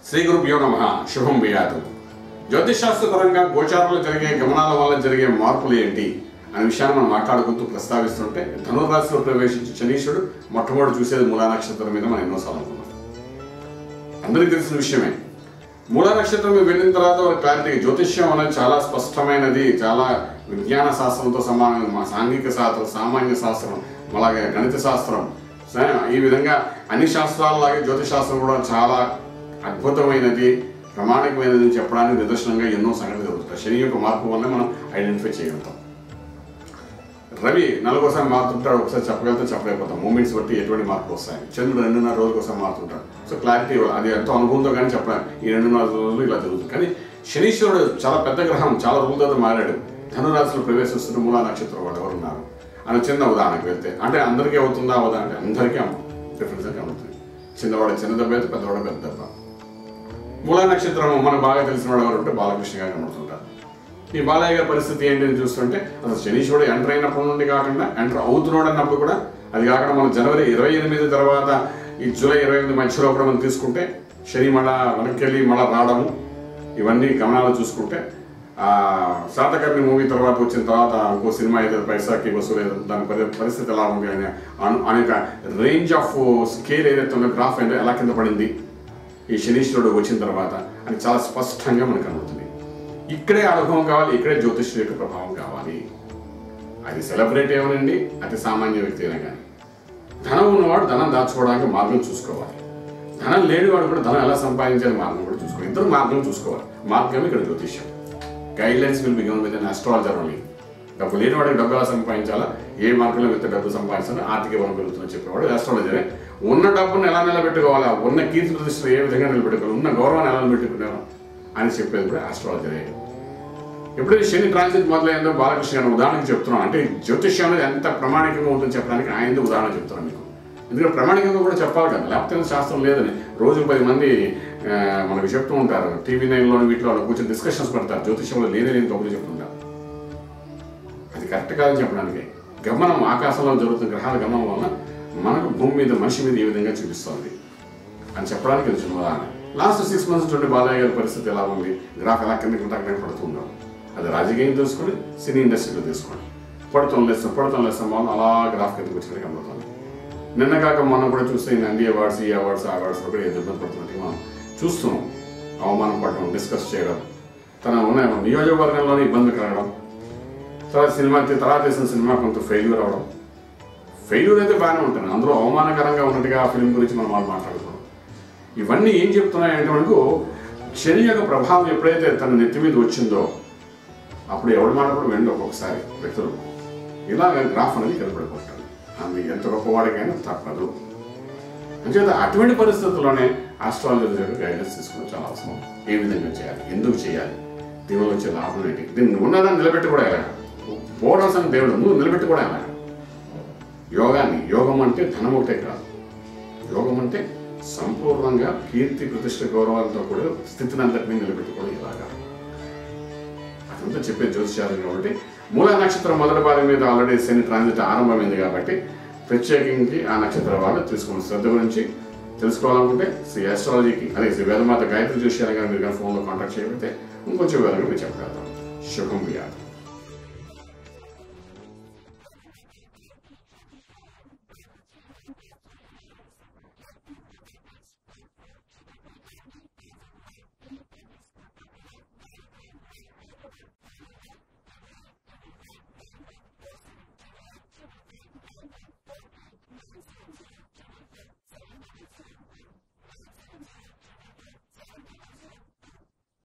శ్రీ గురుభ్యో నమ శుభం వ్యాధు జ్యోతిషాస్త్రపరంగా గోచారంలో జరిగే గమనాల వల్ల జరిగే మార్పులు ఏంటి అనే విషయాన్ని మనం మాట్లాడుకుంటూ ప్రస్తావిస్తుంటే ధనుర్రాశిలో ప్రవేశించి శనీశ్వరుడు మొట్టమొదటి చూసేది మూలా నక్షత్రం మీద మనం ఎన్నోసార్లు అనుకున్నాం అందరికీ తెలిసిన విషయమే మూలా నక్షత్రం మీద వెళ్ళిన తర్వాత ఒక క్లారిటీ జ్యోతిష్యం అనేది చాలా స్పష్టమైనది చాలా విజ్ఞాన శాస్త్రంతో సమానమైనది మా సాంఘిక శాస్త్రం సామాన్య శాస్త్రం అలాగే గణిత శాస్త్రం సరే, ఈ విధంగా అన్ని శాస్త్రాలలాగే జ్యోతిష్ శాస్త్రం కూడా చాలా అద్భుతమైనది ప్రమాణికమైనది అని చెప్పడానికి నిదర్శనంగా ఎన్నో సంగతులు జరుగుతాయి శని యొక్క మార్పు వల్ల మనం ఐడెంటిఫై చేయగలుగుతాం రవి నలుగోసారి మారుతుంటాడు ఒకసారి చెప్పగలిగితే చెప్పలేకపోతాం మూమెంట్స్ బట్టి ఎటువంటి మార్పులు వస్తాయి చంద్రుడు రెండున్నర రోజులకు ఒకసారి మారుతుంటాడు సో క్లారిటీ అది ఎంతో అనుభవంతో కానీ చెప్పలేం ఈ రెండున్నర రోజులు ఇలా జరుగుతుంది కానీ శనీశ్వరుడు చాలా పెద్ద గ్రహం చాలా రోజులతో మారాడు ధనురాశిలో ప్రవేశిస్తున్న మూలా నక్షత్రం వాళ్ళు ఎవరు ఉన్నారు అని చిన్న ఉదాహరణకు వెళ్తే అంటే అందరికీ అవుతుందా అవదా అంటే అందరికీ డిఫరెన్స్ అయితే అవుతుంది చిన్నవాడు చిన్న దెబ్బ అయితే పెద్దవాడు పెద్ద దెబ్బ మూలా నక్షత్రం మనకు బాగా తెలిసిన వాడు ఎవరు ఉంటే బాలకృష్ణ గారు కనబడుతుంటారు ఈ బాలయ్య గారి పరిస్థితి ఏంటి అని చూస్తుంటే అసలు శనీశ్వరుడు ఎంటర్ అయినప్పటి నుండి కాకుండా ఎంటర్ అవుతున్నాడు అన్నప్పుడు కూడా అది కాకుండా మనం జనవరి ఇరవై ఎనిమిది తర్వాత ఈ జూలై ఇరవై ఎనిమిది మధ్యలో కూడా మనం తీసుకుంటే శని మళ్ళా వెనక్కి వెళ్ళి మళ్ళా రావడము ఇవన్నీ గమనాలు చూసుకుంటే ఆ శాతకర్ణి మూవీ తర్వాత వచ్చిన తర్వాత ఇంకో సినిమా ఏదో పైసాకి వసూలు ఏదో దాని పరి పరిస్థితి ఎలా ఉంది అని అను- అనేక రేంజ్ ఆఫ్ స్కేల్ ఏదైతే ఉందో గ్రాఫ్ ఏంటో ఎలా కింద పడింది ఈ శనీశ్వరుడు వచ్చిన తర్వాత అని చాలా స్పష్టంగా మనకు కనబడుతుంది ఇక్కడే అనుభవం కావాలి ఇక్కడే జ్యోతిష్యుడు యొక్క ప్రభావం కావాలి అది సెలబ్రేట్ ఏమనండి అతి సామాన్య వ్యక్తి అయినా కానీ ధనం ఉన్నవాడు ధనం దాచుకోవడానికి మార్గం చూసుకోవాలి ధనం లేనివాడు కూడా ధనం ఎలా సంపాదించాలి మార్గం కూడా చూసుకోవాలి ఇద్దరు మార్గం చూసుకోవాలి మార్గం ఇక్కడ జ్యోతిష్యం guide lines will begin with an astrologer only డబ్బు లేనివాడికి డబ్బు ఎలా సంపాదించాలా ఏ మార్గంలో వెళ్తే డబ్బు సంపాదించాలో ఆర్థిక బలం పెరుగుతుందని చెప్పేవాడు అస్ట్రాలజరే ఉన్న డబ్బును ఎలా నిలబెట్టుకోవాలా ఉన్న కీర్తి ప్రతిష్టలు ఏ విధంగా నిలబెట్టుకోవాలి ఉన్న గౌరవాన్ని ఎలా నిలబెట్టుకున్నాను అని చెప్పేది కూడా అస్ట్రాలజరే ఎప్పుడైతే శని ట్రాన్సిట్ మొదలైందో బాలకృష్ణ గారు ఉదాహరణకి చెప్తున్నాను అంటే జ్యోతిష్యం అనేది ఎంత ప్రమాణికంగా ఉంటుందని చెప్పడానికి ఆయన ఉదాహరణ చెప్తున్నాను మీకు ఎందుకంటే ప్రమాణికంగా కూడా చెప్పాలి కదా లేకపోతే శాస్త్రం లేదని రోజు పది మంది ఆ, మనకు చెప్తూ ఉంటారు టీవీ నైన్లోని వీటిలో కూర్చొని డిస్కషన్స్ పెడతారు జ్యోతిష్యంలో లేని లేని కబుర్లు చెప్తుంటారు అది కరెక్ట్ కాదని చెప్పడానికి గమనం ఆకాశంలో జరుగుతున్న గ్రహాల గమనం వలన మనకు భూమి మీద మనిషి మీద ఏ విధంగా చూపిస్తుంది అని చెప్పడానికి ఇది చిన్న ఉదాహరణ లాస్ట్ సిక్స్ మంత్స్ నుండి బాలయ్య గారి పరిస్థితి ఎలా ఉంది గ్రాఫ్ ఎలా కిందకి ఉంటాక పడుతుందో అది రాజకీయం తీసుకొని సినీ ఇండస్ట్రీలో తీసుకోండి పడుతాం లేస్తాం పడుతాం లేస్తాం మనం అలా గ్రాఫ్ కిందకి వచ్చినట్టు కనబడుతుంది నిన్న కాక మనం కూడా చూస్తే ఈ నంది అవార్డ్స్ ఈ అవార్డ్స్ ఆ అవార్డ్స్ కూడా ఏదో ఇబ్బంది పడుతున్నట్టు మనం చూస్తున్నాం అవమానం పడడం డిస్కస్ చేయడం తన ఉన్న నియోజకవర్గంలోనే ఇబ్బంది కలగడం తర్వాత సినిమా తర్వాత తీసిన సినిమా కొంత ఫెయిల్యూర్ అవడం ఫెయిల్యూర్ అయితే బాగానే ఉంటుంది అందులో అవమానకరంగా ఉన్నట్టుగా ఆ ఫిల్మ్ గురించి మనం వాళ్ళు మాట్లాడుతున్నాం ఇవన్నీ ఏం చెప్తున్నాయి అంటే మనకు శని యొక్క ప్రభావం ఎప్పుడైతే తన నెత్తి మీద వచ్చిందో అప్పుడు ఎవరి మాట కూడా వెండి ఒక్కొక్కసారి వ్యక్తులు ఇలాగ గ్రాఫ్ అనేది కనపడిపోతాడు ఆమె ఎంత గొప్పవాడికైనా తప్పదు అంచేత అటువంటి పరిస్థితుల్లోనే ఆస్ట్రాలజీ యొక్క గైడెన్స్ తీసుకోవడం చాలా అవసరం ఏ విధంగా చేయాలి ఎందుకు చేయాలి దీనివల్ల వచ్చే లాభం ఏంటి దీన్ని ఉన్నదాన్ని నిలబెట్టి కూడా ఎలా పోవడం దేవుడు నువ్వు నిలబెట్టి కూడా ఎలా యోగాన్ని యోగం అంటే ధనం ఒకటే కాదు యోగం అంటే సంపూర్ణంగా కీర్తి ప్రతిష్ట గౌరవాలతో కూడా స్థితిని అంతటినీ నిలబెట్టుకోవడం ఇలాగా అదంతా చెప్పే జ్యోతిషాలు కాబట్టి మూల నక్షత్రం మొదటి భాగం మీద ఆల్రెడీ శని ట్రాన్సిట్ ఆరంభమైంది కాబట్టి ప్రత్యేకించి ఆ నక్షత్ర వాళ్ళు తీసుకున్న శ్రద్ధ గురించి తెలుసుకోవాలనుకుంటే శ్రీ ఆస్ట్రాలజీకి అదే శ్రీ వేదమాత గాయత్రి జ్యోతిషాలు కానీ మీరు కానీ ఫోన్లో కాంటాక్ట్ చేయకపోతే ఇంకొంచెం వివరంగా మీరు చెప్పగలుగుతాం శుభం వ్యాధి